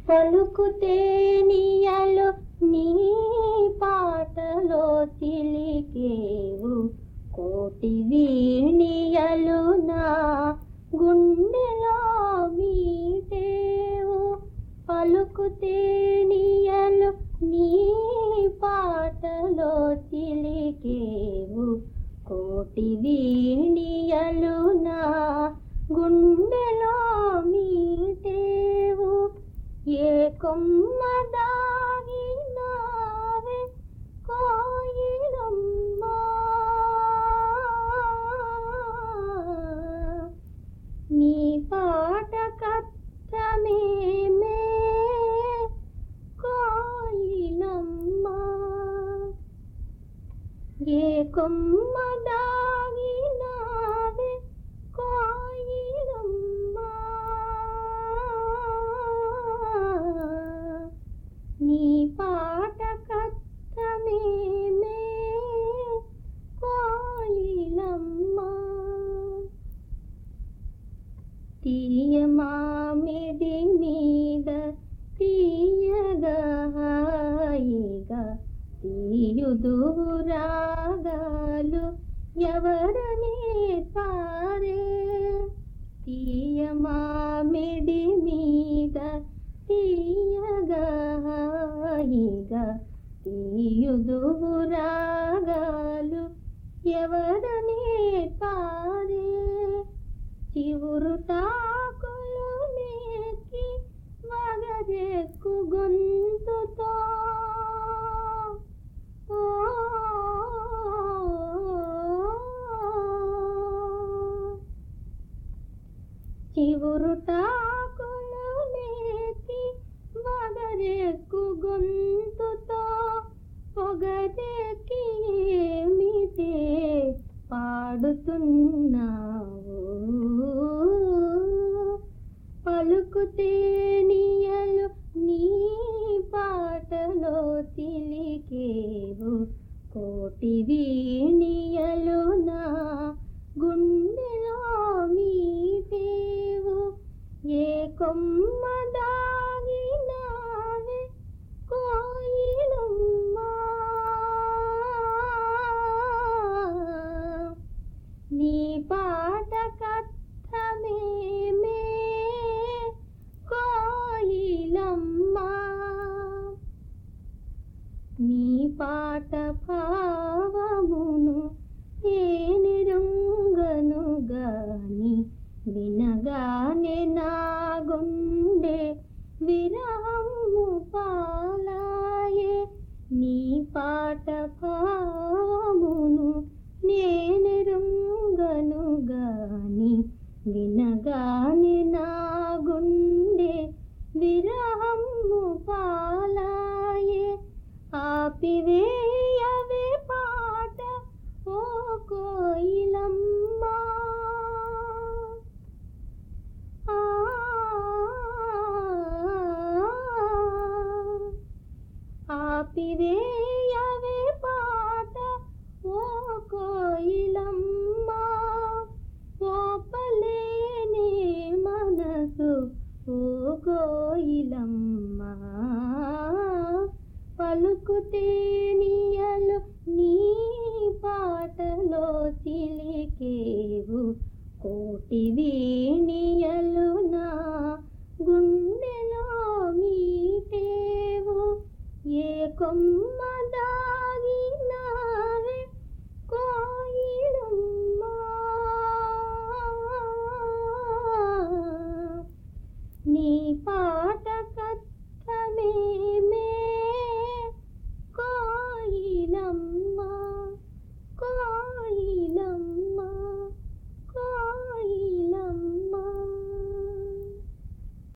పలుకుతేనియలు నీ పాటలో చిలికేవు కోటి వీణియలు నా గుండెలో మీటేవు పలుకుతేనియలు నీ పాటలో చిలికేవు కోటి వీణియలు నా గుండెలో మీటేవు ఏ కొమ్మ దాగినావే కోయిలమ్మ నీ పాట కత్తమేమే కోయిలమ్మ ఏ కొమ్మ దాగినావే కోయిలమ్మ నీ పాట కత్తమేమే కోయిలమ్మ తీయ మామిడి మీద తీయగా హాయిగా తీయుదు రాగాలు ఎవరనే పారే తీయ మామిడి మీద తీయగా హాయిగా తీయుదు రాగాలు ఎవరనే పారే చివురు తాకులు నేకి మగరెక్కు గొంతుతో ఓ, చివురు తాకులు నేకి మగరెక్కు గొంతుతో పొగరెక్కి ఏమిటే పాడుతున్నావు పలుకుతేనియలు నీ పాటలో చిలికేవు కోటి వీణియలు నా గుండెలో మీటేవు ఏ కొమ్మ దాగినావే కోయిలమ్మ నీ పాట కథమేమే కోయిలమ్మ నీ పాట భావమును ఏనిరుంగను గాని వినగానే నా గుండె విరహము పాలాయే నీ పాట భావమును నేనెరుంగను గాని వినగానే నా గుండె విరహము పాలాయే ఆపివేయవే పాట ఓ కోయిలమ్మ ఆ ఆపివేయవే పాట ఓ కోయిలమ్మ ఓపలేనే మనసు ఓ కోయిలమ్మ పలుకుతేనియలు నీ పాటలో చిలికేవు కోటి వీణియలు నా గుండెలో మీటేవు ఏ కొమ్మ దాగినావే కోయిలమ్మ నీ పాట కథమే